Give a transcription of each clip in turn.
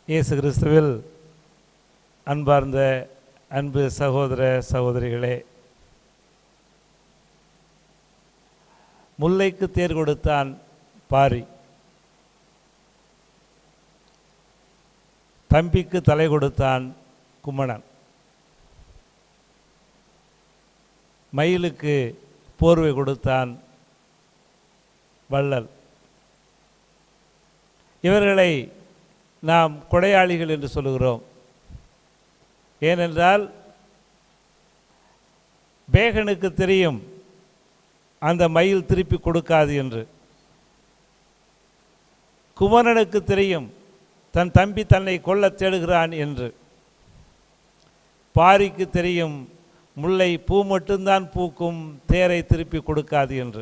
இயேசு கிறிஸ்துவில் அன்பார்ந்த அன்பு சகோதர சகோதரிகளே முல்லைக்கு தேர் கொடுத்தான் பாரி தம்பிக்கு தலை கொடுத்தான் கும்மணன் மயிலுக்கு போர்வை கொடுத்தான் வள்ளல் இவர்களை நாம் கொடையாளிகள் என்று சொல்லுகிறோம் ஏனென்றால் பேகனுக்கு தெரியும் அந்த மயில் திருப்பி கொடுக்காது என்று குமரனுக்கு தெரியும் தன் தம்பி தன்னை கொல்லத் தேடுகிறான் என்று பாரிக்கு தெரியும் முல்லை பூ மட்டும்தான் பூக்கும் தேரை திருப்பி கொடுக்காது என்று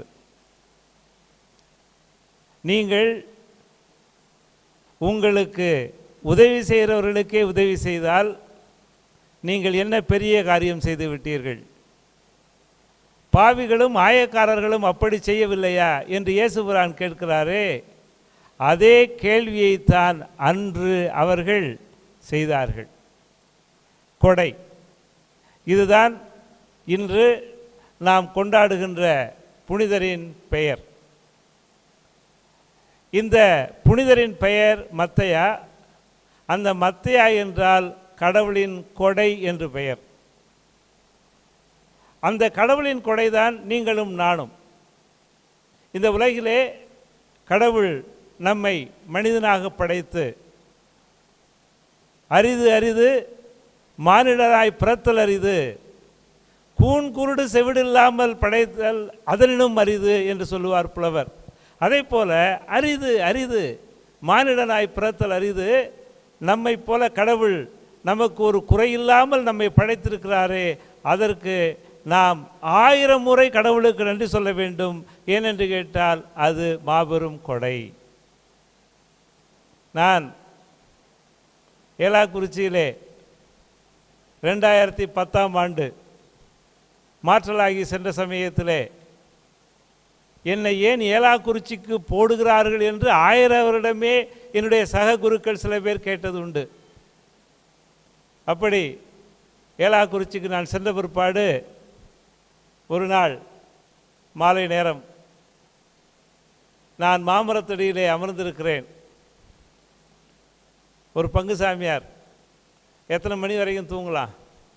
நீங்கள் உங்களுக்கு உதவி செய்கிறவர்களுக்கே உதவி செய்தால் நீங்கள் என்ன பெரிய காரியம் செய்து விட்டீர்கள் பாவிகளும் ஆயக்காரர்களும் அப்படி செய்யவில்லையா என்று இயேசுபிரான் கேட்கிறாரே அதே கேள்வியைத்தான் அன்று அவர்கள் செய்தார்கள் கொடை இதுதான் இன்று நாம் கொண்டாடுகின்ற புனிதரின் பெயர் இந்த புனிதரின் பெயர் மத்தையா அந்த மத்தையா என்றால் கடவுளின் கொடை என்று பெயர் அந்த கடவுளின் கொடைதான் நீங்களும் நானும் இந்த உலகிலே கடவுள் நம்மை மனிதனாக படைத்து அரிது அரிது மானிடராய் பிறத்தல் அரிது கூன் குருடு செவிடில்லாமல் படைத்தல் அதனினும் அரிது என்று சொல்லுவார் புலவர் அதே போல அரிது அரிது மானிடனாய் பிறத்தல் அரிது நம்மை போல கடவுள் நமக்கு ஒரு குறையில்லாமல் நம்மை படைத்திருக்கிறாரே அதற்கு நாம் ஆயிரம் முறை கடவுளுக்கு நன்றி சொல்ல வேண்டும் ஏனென்று கேட்டால் அது மாபெரும் கொடை நான் ஏலாக்குறிச்சியிலே ரெண்டாயிரத்தி பத்தாம் ஆண்டு மாற்றலாகி சென்ற சமயத்திலே என்னை ஏன் ஏலாக்குறிச்சிக்கு போடுகிறார்கள் என்று ஆயிரம் வருடமே என்னுடைய சக குருக்கள் சில பேர் கேட்டது உண்டு அப்படி ஏலாக்குறிச்சிக்கு நான் சென்ற பிற்பாடு ஒரு நாள் மாலை நேரம் நான் மாமரத்தடியிலே அமர்ந்திருக்கிறேன் ஒரு பங்கு சாமியார் எத்தனை மணி வரைக்கும் தூங்கலாம்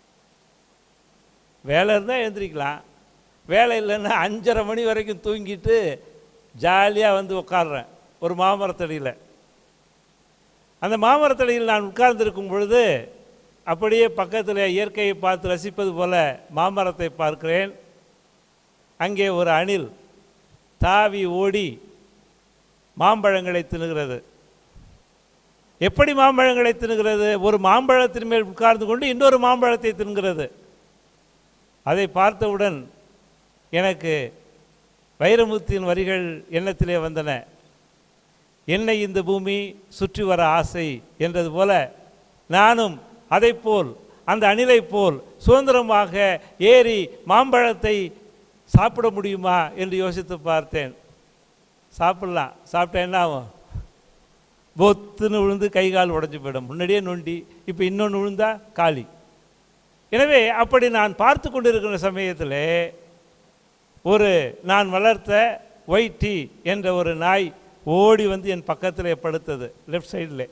வேலை இருந்தால் எழுந்திரிக்கலாம் வேலை இல்லைன்னா அஞ்சரை மணி வரைக்கும் தூங்கிட்டு ஜாலியாக வந்து உட்காடுறேன் ஒரு மாமரத்தடியில் அந்த மாமரத்தடியில் நான் உட்கார்ந்திருக்கும் பொழுது அப்படியே பக்கத்தில் இயற்கையை பார்த்து ரசிப்பது போல மாமரத்தை பார்க்கிறேன் அங்கே ஒரு அணில் தாவி ஓடி மாம்பழங்களை தின்னுகிறது எப்படி மாம்பழங்களை தின்னுகிறது ஒரு மாம்பழத்தின் மேல் உட்கார்ந்து கொண்டு இன்னொரு மாம்பழத்தை தின்கிறது அதை பார்த்தவுடன் எனக்கு வைரமுத்தின் வரிகள் எண்ணத்திலே வந்தன என்னை இந்த பூமி சுற்றி வர ஆசை என்றது போல நானும் அதைப்போல் அந்த அணிலைப் போல் சுதந்திரமாக ஏறி மாம்பழத்தை சாப்பிட முடியுமா என்று யோசித்து பார்த்தேன் சாப்பிடலாம் சாப்பிட்டா என்ன ஆகும் பொத்துன்னு விழுந்து கை கால் உடஞ்சி போயிடும் முன்னாடியே நொண்டி இப்போ இன்னொன்று விழுந்தா காலி எனவே அப்படி நான் பார்த்து கொண்டிருக்கிற சமயத்தில் ஒரு நான் வளர்த்த ஒயிட்டி என்ற ஒரு நாய் ஓடி வந்து என் பக்கத்தில் படுத்தது லெஃப்ட் சைடில்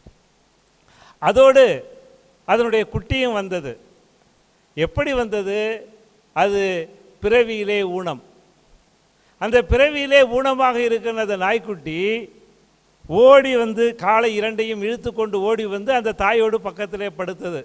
அதோடு அதனுடைய குட்டியும் வந்தது எப்படி வந்தது அது பிறவியிலே ஊனம் அந்த பிறவியிலே ஊனமாக இருக்கிற அந்த நாய்க்குட்டி ஓடி வந்து காலை இரண்டையும் இழுத்து கொண்டு ஓடி வந்து அந்த தாயோடு பக்கத்திலே படுத்தது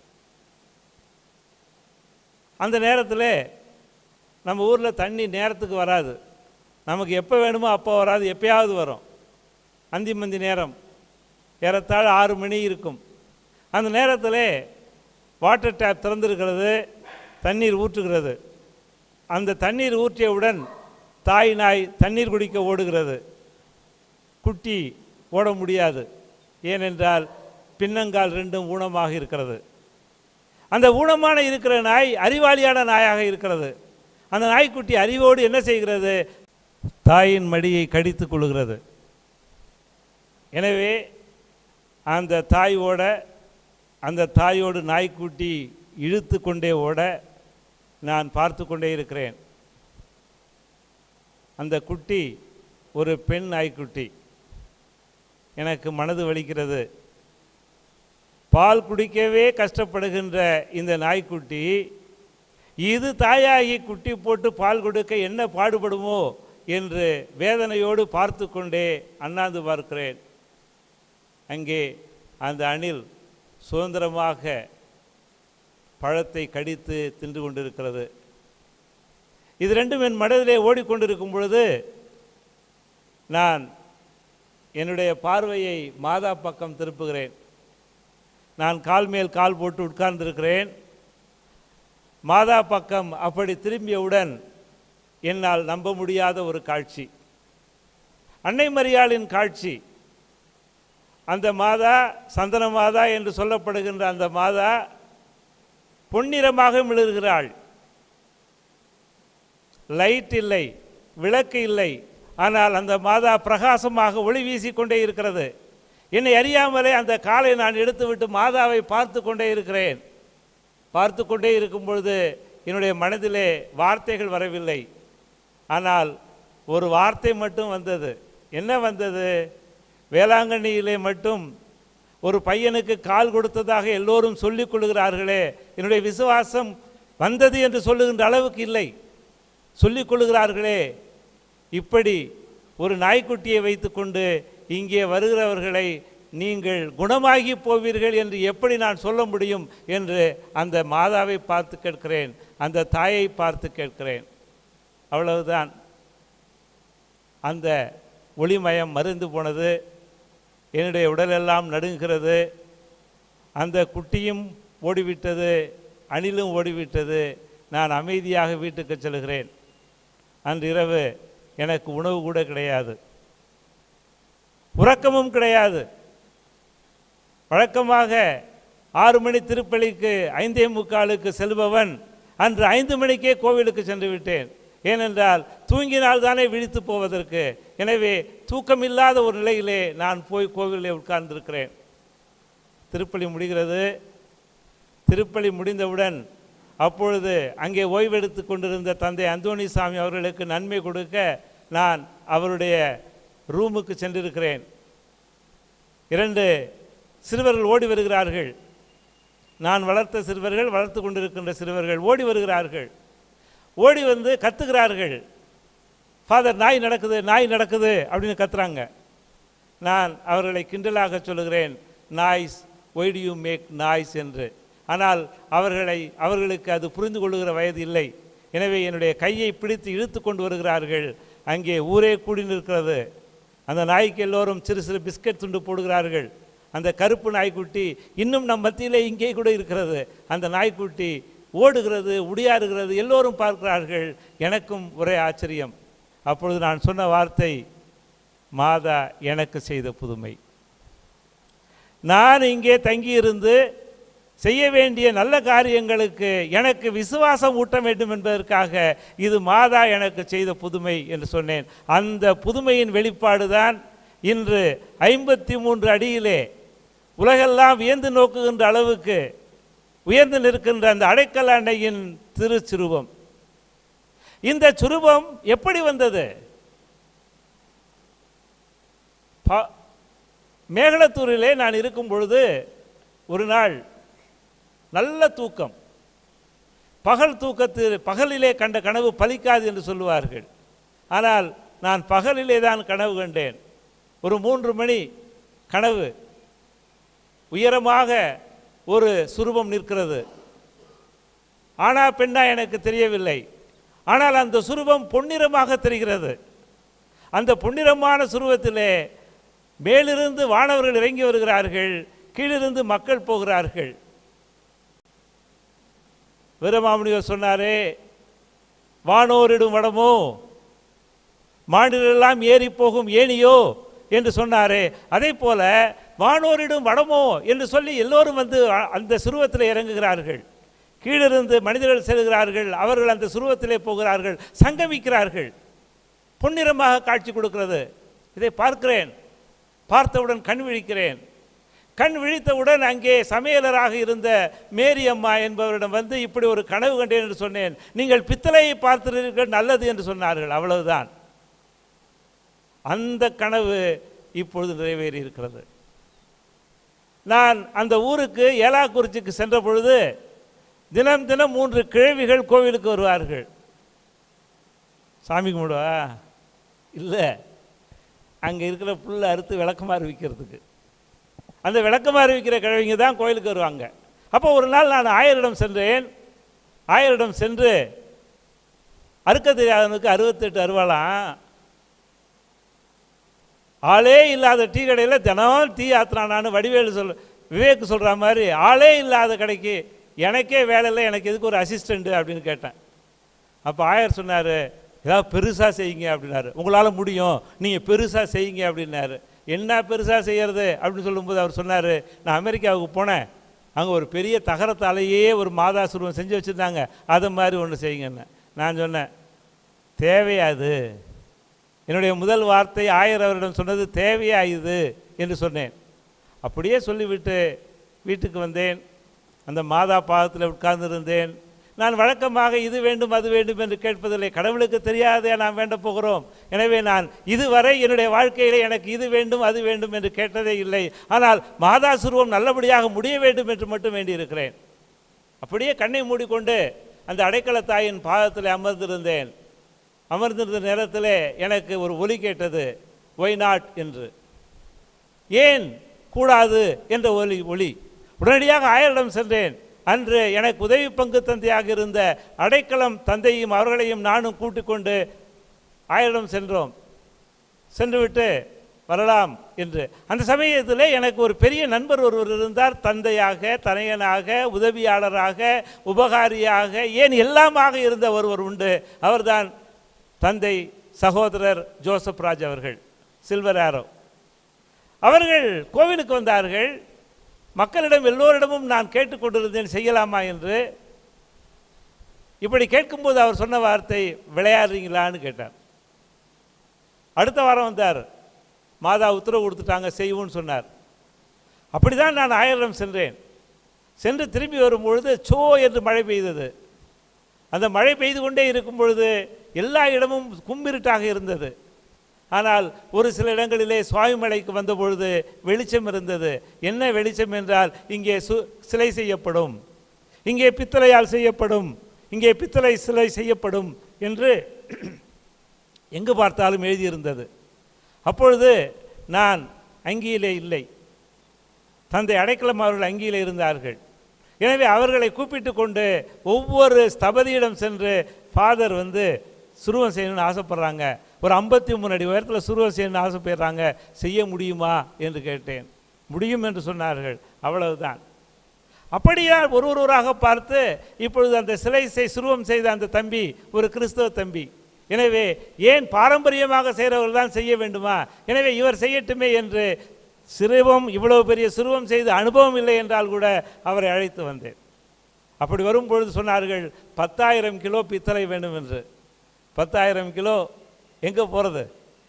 அந்த நேரத்தில் நம்ம ஊரில் தண்ணி நேரத்துக்கு வராது நமக்கு எப்போ வேணுமோ அப்போ வராது எப்பயாவது வரும் அந்தி மந்தி நேரம் ஏறத்தாழ ஆறு மணி இருக்கும் அந்த நேரத்தில் வாட்டர் டேப் திறந்திருக்கிறது தண்ணீர் ஊற்றுகிறது அந்த தண்ணீர் ஊற்றியவுடன் தாய் நாய் தண்ணீர் குடிக்க ஓடுகிறது குட்டி ஓட முடியாது ஏனென்றால் பின்னங்கால் ரெண்டும் ஊனமாக இருக்கிறது அந்த ஊனமான இருக்கிற நாய் அறிவாளியான நாயாக இருக்கிறது அந்த நாய்க்குட்டி அறிவோடு என்ன செய்கிறது தாயின் மடியை கடித்து கொள்கிறது எனவே அந்த தாயோட அந்த தாயோடு நாய்க்குட்டி இழுத்து கொண்டே ஓட நான் பார்த்து கொண்டே இருக்கிறேன் அந்த குட்டி ஒரு பெண் நாய்க்குட்டி எனக்கு மனது வலிக்கிறது பால் குடிக்கவே கஷ்டப்படுகின்ற இந்த நாய்க்குட்டி இது தாயாகி குட்டி போட்டு பால் கொடுக்க என்ன பாடுபடுமோ என்று வேதனையோடு பார்த்து கொண்டே அண்ணாந்து பார்க்கிறேன் அங்கே அந்த அணில் சுதந்திரமாக பழத்தை கடித்து தின்று கொண்டிருக்கிறது இது ரெண்டும் என் மனதிலே ஓடிக்கொண்டிருக்கும் பொழுது நான் என்னுடைய பார்வையை மாதா பக்கம் திருப்புகிறேன் நான் கால் மேல் கால் போட்டு உட்கார்ந்திருக்கிறேன் மாதா பக்கம் அப்படி திரும்பியவுடன் என்னால் நம்ப முடியாத ஒரு காட்சி அன்னை மரியாளின் காட்சி அந்த மாதா சந்தன மாதா என்று சொல்லப்படுகின்ற அந்த மாதா பொன்னிறமாக மிளறுகிறாள் லைட் இல்லை விளக்கு இல்லை ஆனால் அந்த மாதா பிரகாசமாக ஒளி வீசிக்கொண்டே இருக்கிறது என்னை அறியாமலே அந்த காலை நான் எடுத்துவிட்டு மாதாவை பார்த்து கொண்டே இருக்கிறேன் பார்த்து கொண்டே இருக்கும் பொழுது என்னுடைய மனதிலே வார்த்தைகள் வரவில்லை ஆனால் ஒரு வார்த்தை மட்டும் வந்தது என்ன வந்தது வேளாங்கண்ணியிலே மட்டும் ஒரு பையனுக்கு கால் கொடுத்ததாக எல்லோரும் சொல்லிக் கொள்கிறார்களே என்னுடைய விசுவாசம் வந்தது என்று சொல்லுகின்ற அளவுக்கு இல்லை சொல்லிக் கொள்கிறார்களே இப்படி ஒரு நாய்க்குட்டியை வைத்துக்கொண்டு இங்கே வருகிறவர்களை நீங்கள் குணமாகி போவீர்கள் என்று எப்படி நான் சொல்ல முடியும் என்று அந்த மாதாவை பார்த்து கேட்கிறேன் அந்த தாயை பார்த்து கேட்கிறேன் அவ்வளவுதான் அந்த ஒளிமயம் மருந்து போனது என்னுடைய உடலெல்லாம் நடுங்குகிறது அந்த குட்டியும் ஓடிவிட்டது அணிலும் ஓடிவிட்டது நான் அமைதியாக வீட்டுக்கு செல்கிறேன் அன்று இரவு எனக்கு உணவு கூட கிடையாது உறக்கமும் கிடையாது வழக்கமாக ஆறு மணி திருப்பலிக்கு ஐந்தே முக்காலுக்கு செல்பவன் அன்று ஐந்து மணிக்கே கோவிலுக்கு சென்று விட்டேன் ஏனென்றால் தூங்கினால் தானே விழித்து போவதற்கு எனவே தூக்கமில்லாத ஒரு நிலையிலே நான் போய் கோவிலே உட்கார்ந்திருக்கிறேன் திருப்பலி முடிகிறது திருப்பலி முடிந்தவுடன் அப்பொழுது அங்கே ஓய்வெடுத்து கொண்டிருந்த தந்தை அந்தோணிசாமி அவர்களுக்கு நன்மை கொடுக்க நான் அவருடைய ரூமுக்கு சென்றிருக்கிறேன் இரண்டு சிறுவர்கள் ஓடி வருகிறார்கள் நான் வளர்த்த சிறுவர்கள் வளர்த்து கொண்டிருக்கின்ற சிறுவர்கள் ஓடி வருகிறார்கள் ஓடி வந்து கத்துகிறார்கள் ஃபாதர் நாய் நடக்குது நாய் நடக்குது அப்படின்னு கத்துறாங்க நான் அவர்களை கிண்டலாக சொல்லுகிறேன் noise why do you make noise என்று ஆனால் அவர்களை அவர்களுக்கு அது புரிந்து கொள்ளுகிற வயது இல்லை எனவே என்னுடைய கையை பிடித்து இழுத்து கொண்டு வருகிறார்கள் அங்கே ஊரே கூடி நிற்கிறது அந்த நாய்க்கு எல்லோரும் சிறு சிறு பிஸ்கட் துண்டு போடுகிறார்கள் அந்த கருப்பு நாய்க்குட்டி இன்னும் நம் மத்தியிலே இங்கே கூட இருக்கிறது அந்த நாய்க்குட்டி ஓடுகிறது உடியாறுகிறது எல்லோரும் பார்க்கிறார்கள் எனக்கும் ஒரே ஆச்சரியம் அப்பொழுது நான் சொன்ன வார்த்தை மாதா எனக்கு செய்த புதுமை நான் இங்கே தங்கியிருந்து செய்ய வேண்டிய நல்ல காரியங்களுக்கு எனக்கு விசுவாசம் ஊட்ட வேண்டும் என்பதற்காக இது மாதா எனக்கு செய்த புதுமை என்று சொன்னேன் அந்த புதுமையின் வெளிப்பாடு தான் இன்று ஐம்பத்தி மூன்று அடியிலே உலகெல்லாம் வியந்து நோக்குகின்ற அளவுக்கு உயர்ந்து நிற்கின்ற அந்த அடைக்கல அன்னையின் திருச்சிருவம் இந்த சுரூபம் எப்படி வந்தது ப- மேகலத்தூரிலே நான் இருக்கும் பொழுது ஒரு நாள் நல்ல தூக்கம் பகல் தூக்கத்தில் பகலிலே கண்ட கனவு பலிக்காது என்று சொல்லுவார்கள் ஆனால் நான் பகலிலே தான் கனவு கண்டேன் ஒரு மூன்று மணி கனவு உயரமாக ஒரு சுரூபம் நிற்கிறது ஆனா பெண்ணா எனக்கு தெரியவில்லை ஆனால் அந்த சுரூபம் பொன்னிறமாக தெரிகிறது அந்த பொன்னிறமான சுரூபத்திலே மேலிருந்து வானவர்கள் இறங்கி வருகிறார்கள் கீழிருந்து மக்கள் போகிறார்கள் வீரமாமுனிவர் சொன்னாரே வானோரிடும் வடமோ மாநிலெல்லாம் ஏறி போகும் ஏனியோ என்று சொன்னாரே அதே போல வானோரிடும் வடமோ என்று சொல்லி எல்லோரும் வந்து அ- அந்த சுருவத்தில் இறங்குகிறார்கள் கீழிருந்து மனிதர்கள் செல்கிறார்கள் அவர்கள் அந்த சுருவத்திலே போகிறார்கள் சங்கமிக்கிறார்கள் பொன்னிறமாக காட்சி கொடுக்கிறது இதை பார்க்கிறேன் பார்த்தவுடன் கண் விழிக்கிறேன் கண் விழித்தவுடன் அங்கே சமையலராக இருந்த மேரி அம்மா என்பவரிடம் வந்து இப்படி ஒரு கனவு கண்டேன் என்று சொன்னேன் நீங்கள் பித்தளையை பார்த்திருக்கிறீர்கள் நல்லது என்று சொன்னார்கள் அவ்வளவுதான் அந்த கனவு இப்பொழுது நிறைவேறி இருக்கிறது நான் அந்த ஊருக்கு ஏலாக்குறிச்சிக்கு சென்ற பொழுது தினம் தினம் மூன்று கிழவிகள் கோவிலுக்கு வருவார்கள் சாமி கும்பிடுவா இல்லை அங்கே இருக்கிற புல்லை அறுத்து விளக்கமாறு விற்கிறதுக்கு அந்த விளக்கமாறு விற்கிற கிழவிங்க தான் கோயிலுக்கு வருவாங்க அப்போ ஒரு நாள் நான் ஆயரிடம் சென்றேன் ஆயரிடம் சென்று அறுக்க தெரியாதவனுக்கு அறுபத்தெட்டு அருவாளாம் ஆளே இல்லாத டீ கடையில் தினம் டீ ஆத்துறானான்னு வடிவேலு சொல் விவேக் சொல்கிற மாதிரி ஆளே இல்லாத கடைக்கு எனக்கே வேலை இல்லை எனக்கு எதுக்கு ஒரு அசிஸ்டண்ட்டு அப்படின்னு கேட்டேன் அப்போ ஆயர் சொன்னார் ஏதாவது பெருசாக செய்யுங்க அப்படின்னாரு உங்களால் முடியும் நீங்கள் பெருசாக செய்யுங்க அப்படின்னாரு என்ன பெருசாக செய்யறது அப்படின்னு சொல்லும்போது அவர் சொன்னார் நான் அமெரிக்காவுக்கு போனேன் அங்கே ஒரு பெரிய தகரத்தாலேயே ஒரு மாதாசுருவம் செஞ்சு வச்சுருந்தாங்க அதை மாதிரி ஒன்று செய்யுங்கன்னு நான் சொன்னேன் தேவையாது என்னுடைய முதல் வார்த்தை ஆயர் அவரிடம் சொன்னது தேவையா இது என்று சொன்னேன் அப்படியே சொல்லிவிட்டு வீட்டுக்கு வந்தேன் அந்த மாதா பாதத்தில் உட்கார்ந்திருந்தேன் நான் வழக்கமாக இது வேண்டும் அது வேண்டும் என்று கேட்பதில்லை கடவுளுக்கு தெரியாதே நாம் வேண்ட போகிறோம் எனவே நான் இதுவரை என்னுடைய வாழ்க்கையிலே எனக்கு இது வேண்டும் அது வேண்டும் என்று கேட்டதே இல்லை ஆனால் மாதா சுருவம் நல்லபடியாக முடிய வேண்டும் என்று மட்டும் வேண்டியிருக்கிறேன் அப்படியே கண்ணை மூடிக்கொண்டு அந்த அடைக்கல தாயின் பாதத்தில் அமர்ந்திருந்தேன் அமர்ந்திருந்த நேரத்தில் எனக்கு ஒரு ஒலி கேட்டது ஒய் நாட் என்று ஏன் கூடாது என்ற ஒலி ஒளி உடனடியாக ஆயரிடம் சென்றேன் அன்று எனக்கு உதவி பங்கு தந்தையாக இருந்த அடைக்கலம் தந்தையும் அவர்களையும் நானும் கூட்டிக் கொண்டு ஆயரிடம் சென்றோம் சென்றுவிட்டு வரலாம் என்று அந்த சமயத்தில் எனக்கு ஒரு பெரிய நண்பர் ஒருவர் இருந்தார் தந்தையாக தனையனாக உதவியாளராக உபகாரியாக ஏன் எல்லாமாக இருந்த ஒருவர் உண்டு அவர்தான் தந்தை சகோதரர் ஜோசப் ராஜ் அவர்கள் சில்வர் ஆரோ அவர்கள் கோவிலுக்கு வந்தார்கள் மக்களிடம் எல்லோரிடமும் நான் கேட்டுக்கொண்டிருந்தேன் செய்யலாமா என்று இப்படி கேட்கும்போது அவர் சொன்ன வார்த்தை விளையாடுறீங்களான்னு கேட்டார் அடுத்த வாரம் வந்தார் மாதா உத்தரவு கொடுத்துட்டாங்க செய்வோன்னு சொன்னார் அப்படி தான் நான் ஆயிரம் சென்றேன் சென்று திரும்பி வரும்பொழுது சோ என்று மழை பெய்தது அந்த மழை பெய்து கொண்டே இருக்கும் பொழுது எல்லா இடமும் கும்பிருட்டாக இருந்தது ஆனால் ஒரு சில இடங்களிலே சுவாமி மலைக்கு வந்த பொழுது வெளிச்சம் இருந்தது என்ன வெளிச்சம் என்றால் இங்கே சு சிலை செய்யப்படும் இங்கே பித்தளையால் செய்யப்படும் இங்கே பித்தளை சிலை செய்யப்படும் என்று எங்கு பார்த்தாலும் எழுதியிருந்தது அப்பொழுது நான் அங்கியிலே இல்லை தந்தை அடைக்கலம் அவர்கள் அங்கியிலே இருந்தார்கள் எனவே அவர்களை கூப்பிட்டு கொண்டு ஒவ்வொரு ஸ்தபதியிடம் சென்று ஃபாதர் வந்து சுருவம் செய்யணும்னு ஆசைப்படுறாங்க ஒரு ஐம்பத்தி மூணு அடி உயரத்தில் சுருவம் செய்யணும்னு ஆசைப்படுறாங்க செய்ய முடியுமா என்று கேட்டேன் முடியும் என்று சொன்னார்கள் அவ்வளவுதான் அப்படியா ஒரு ஒருவராக பார்த்து இப்பொழுது அந்த சிலை செய் சுருவம் செய்த அந்த தம்பி ஒரு கிறிஸ்தவ தம்பி எனவே ஏன் பாரம்பரியமாக செய்கிறவர்கள் தான் செய்ய வேண்டுமா எனவே இவர் செய்யட்டுமே என்று சிறுவம் இவ்வளவு பெரிய சிறுவம் செய்து அனுபவம் இல்லை என்றால் கூட அவரை அழைத்து வந்தேன் அப்படி வரும்பொழுது சொன்னார்கள் பத்தாயிரம் கிலோ பித்தளை வேண்டும் என்று பத்தாயிரம் கிலோ எங்கே போகிறது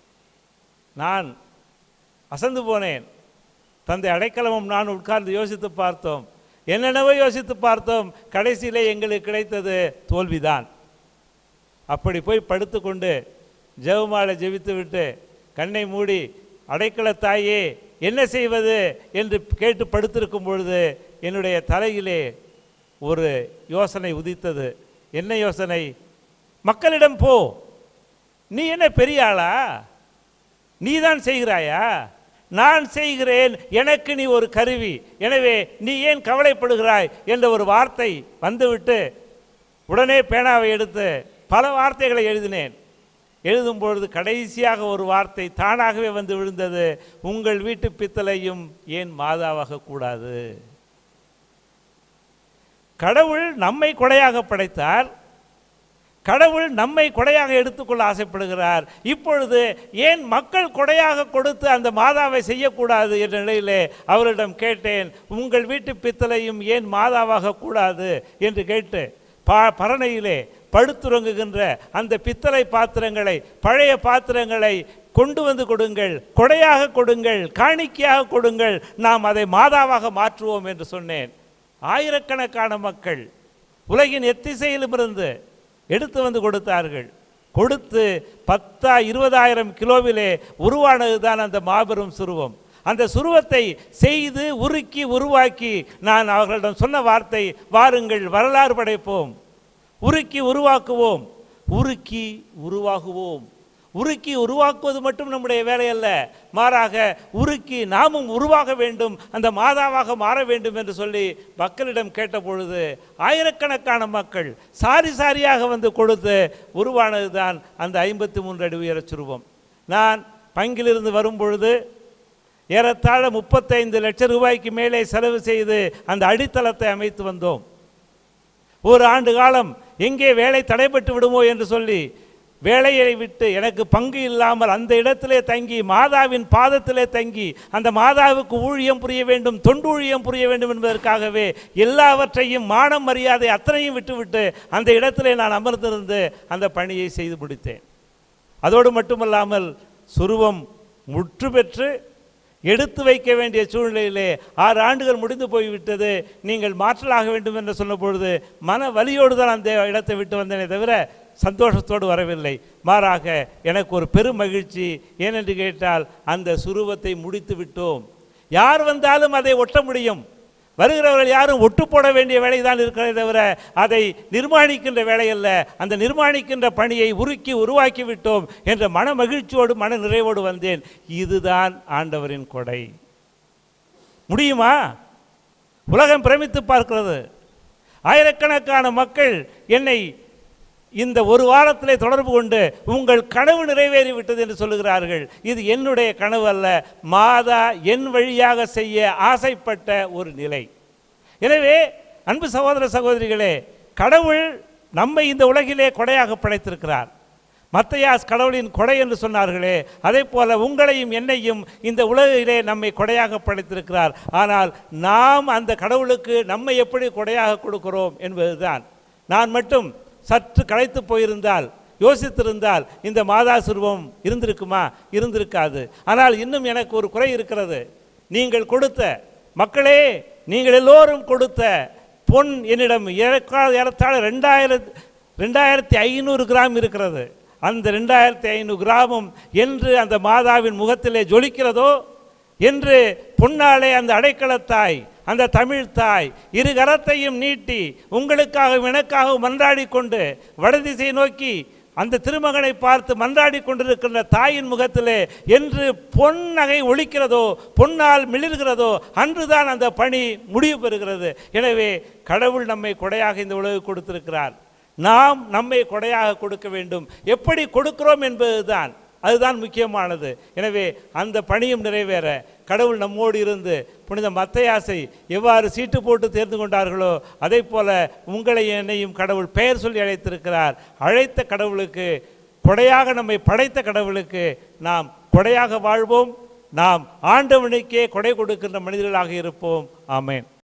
நான் அசந்து போனேன் தந்தை அடைக்கலமும் நான் உட்கார்ந்து யோசித்து பார்த்தோம் என்னென்னவோ யோசித்து பார்த்தோம் கடைசியிலே எங்களுக்கு கிடைத்தது தோல்விதான் அப்படி போய் படுத்துக்கொண்டு ஜெபமாலை ஜெபித்து விட்டு கண்ணை மூடி அடைக்கல தாயே என்ன செய்வது என்று கேட்டு படுத்திருக்கும் பொழுது என்னுடைய தலையிலே ஒரு யோசனை உதித்தது என்ன யோசனை மக்களிடம் போ நீ என்ன பெரிய ஆளா நீ தான் செய்கிறாயா நான் செய்கிறேன் எனக்கு நீ ஒரு கருவி எனவே நீ ஏன் கவலைப்படுகிறாய் என்ற ஒரு வார்த்தை வந்துவிட்டு உடனே பேனாவை எடுத்து பல வார்த்தைகளை எழுதினேன் எழுதும் பொழுது கடைசியாக ஒரு வார்த்தை தானாகவே வந்து விழுந்தது உங்கள் வீட்டு பித்தளையும் ஏன் மாதாவாக கூடாது கடவுள் நம்மை கொடையாக படைத்தார் கடவுள் நம்மை கொடையாக எடுத்துக்கொள்ள ஆசைப்படுகிறார் இப்பொழுது ஏன் மக்கள் கொடையாக கொடுத்து அந்த மாதாவை செய்யக்கூடாது என்ற நிலையிலே அவரிடம் கேட்டேன் உங்கள் வீட்டு பித்தளையும் ஏன் மாதாவாக கூடாது என்று கேட்டு பா பரணையிலே படுத்துறங்குகின்ற அந்த பித்தளை பாத்திரங்களை பழைய பாத்திரங்களை கொண்டு வந்து கொடுங்கள் கொடையாக கொடுங்கள் காணிக்கையாக கொடுங்கள் நாம் அதை மாதாவாக மாற்றுவோம் என்று சொன்னேன் ஆயிரக்கணக்கான மக்கள் உலகின் எத்திசையிலுமிருந்து எடுத்து வந்து கொடுத்தார்கள் கொடுத்து பத்தா இருபதாயிரம் கிலோவிலே உருவானது தான் அந்த மாபெரும் சுருவம் அந்த சுருவத்தை செய்து உருக்கி உருவாக்கி நான் அவர்களிடம் சொன்ன வார்த்தை வாருங்கள் வரலாறு படைப்போம் உருக்கி உருவாக்குவோம் உருக்கி உருவாகுவோம் உருக்கி உருவாக்குவது மட்டும் நம்முடைய வேலை அல்ல மாறாக உருக்கி நாமும் உருவாக வேண்டும் அந்த மாதாவாக மாற வேண்டும் என்று சொல்லி மக்களிடம் கேட்ட பொழுது ஆயிரக்கணக்கான மக்கள் சாரி சாரியாக வந்து கொடுத்து உருவானது தான் அந்த ஐம்பத்தி மூன்று அடி உயரச் சுருவம் நான் பங்கிலிருந்து வரும் பொழுது ஏறத்தாழ முப்பத்தைந்து லட்சம் ரூபாய்க்கு மேலே செலவு செய்து அந்த அடித்தளத்தை அமைத்து வந்தோம் ஒரு ஆண்டு காலம் எங்கே வேலை தடைபட்டு விடுமோ என்று சொல்லி வேலையை விட்டு எனக்கு பங்கு இல்லாமல் அந்த இடத்திலே தங்கி மாதாவின் பாதத்திலே தங்கி அந்த மாதாவுக்கு ஊழியம் புரிய வேண்டும் தொண்டு ஊழியம் புரிய வேண்டும் என்பதற்காகவே எல்லாவற்றையும் மானம் மரியாதை அத்தனையும் விட்டுவிட்டு அந்த இடத்திலே நான் அமர்ந்திருந்து அந்த பணியை செய்து முடித்தேன் அதோடு மட்டுமல்லாமல் சுருவம் முற்று பெற்று எடுத்து வைக்க வேண்டிய சூழ்நிலையிலே ஆறு ஆண்டுகள் முடிந்து போய்விட்டது நீங்கள் மாற்றலாக வேண்டும் என்று சொன்ன பொழுது மன வலியோடு தான் அந்த இடத்தை விட்டு வந்தேனே தவிர சந்தோஷத்தோடு வரவில்லை மாறாக எனக்கு ஒரு பெரும் மகிழ்ச்சி ஏனென்று கேட்டால் அந்த சுருவத்தை முடித்து விட்டோம் யார் வந்தாலும் அதை ஒட்ட முடியும் வருகிறவர்கள் யாரும் ஒட்டு போட வேண்டிய வேலை தான் இருக்கிறதே தவிர அதை நிர்மாணிக்கின்ற வேலை அல்ல அந்த நிர்மாணிக்கின்ற பணியை உருக்கி உருவாக்கி விட்டோம் என்ற மன மகிழ்ச்சியோடு மன நிறைவோடு வந்தேன் இதுதான் ஆண்டவரின் கொடை முடியுமா உலகம் பிரமித்து பார்க்கிறது ஆயிரக்கணக்கான மக்கள் என்னை இந்த ஒரு வாரத்திலே தொடர்பு கொண்டு உங்கள் கனவு நிறைவேறிவிட்டது என்று சொல்லுகிறார்கள் இது என்னுடைய கனவு அல்ல மாதா என் வழியாக செய்ய ஆசைப்பட்ட ஒரு நிலை எனவே அன்பு சகோதர சகோதரிகளே கடவுள் நம்மை இந்த உலகிலே கொடையாக படைத்திருக்கிறார் மத்தையாஸ் கடவுளின் கொடை என்று சொன்னார்களே அதே போல உங்களையும் என்னையும் இந்த உலகிலே நம்மை கொடையாக படைத்திருக்கிறார் ஆனால் நாம் அந்த கடவுளுக்கு நம்மை எப்படி கொடையாக கொடுக்கிறோம் என்பதுதான் நான் மட்டும் சற்று களைத்து போயிருந்தால் யோசித்திருந்தால் இந்த மாதா சுருவம் இருந்திருக்குமா இருந்திருக்காது ஆனால் இன்னும் எனக்கு ஒரு குறை இருக்கிறது நீங்கள் கொடுத்த மக்களே நீங்கள் எல்லோரும் கொடுத்த பொன் என்னிடம் ஏறக்கால ஏறத்தாழ ரெண்டாயிரத்து ரெண்டாயிரத்தி ஐநூறு கிராம் இருக்கிறது அந்த ரெண்டாயிரத்தி ஐநூறு கிராமும் என்று அந்த மாதாவின் முகத்திலே ஜொலிக்கிறதோ என்று பொன்னாலே அந்த அடைக்கலத்தாய் அந்த தமிழ் தாய் இரு கரத்தையும் நீட்டி உங்களுக்காகவும் எனக்காகவும் மன்றாடி கொண்டு வடதிசை நோக்கி அந்த திருமகனை பார்த்து மன்றாடி கொண்டிருக்கின்ற தாயின் முகத்திலே என்று பொன் நகை ஒழிக்கிறதோ பொன்னால் மிளிர்கிறதோ அன்றுதான் அந்த பணி முடிவு பெறுகிறது எனவே கடவுள் நம்மை கொடையாக இந்த உலகு கொடுத்திருக்கிறார் நாம் நம்மை கொடையாக கொடுக்க வேண்டும் எப்படி கொடுக்கிறோம் என்பதுதான் அதுதான் முக்கியமானது எனவே அந்த பணியும் நிறைவேற கடவுள் நம்மோடு இருந்து புனித மத்தையாசை எவ்வாறு சீட்டு போட்டு தேர்ந்து கொண்டார்களோ அதே போல உங்களை என்னையும் கடவுள் பெயர் சொல்லி அழைத்திருக்கிறார் அழைத்த கடவுளுக்கு கொடையாக நம்மை படைத்த கடவுளுக்கு நாம் கொடையாக வாழ்வோம் நாம் ஆண்டவனுக்கே கொடை கொடுக்கின்ற மனிதர்களாக இருப்போம் ஆமேன்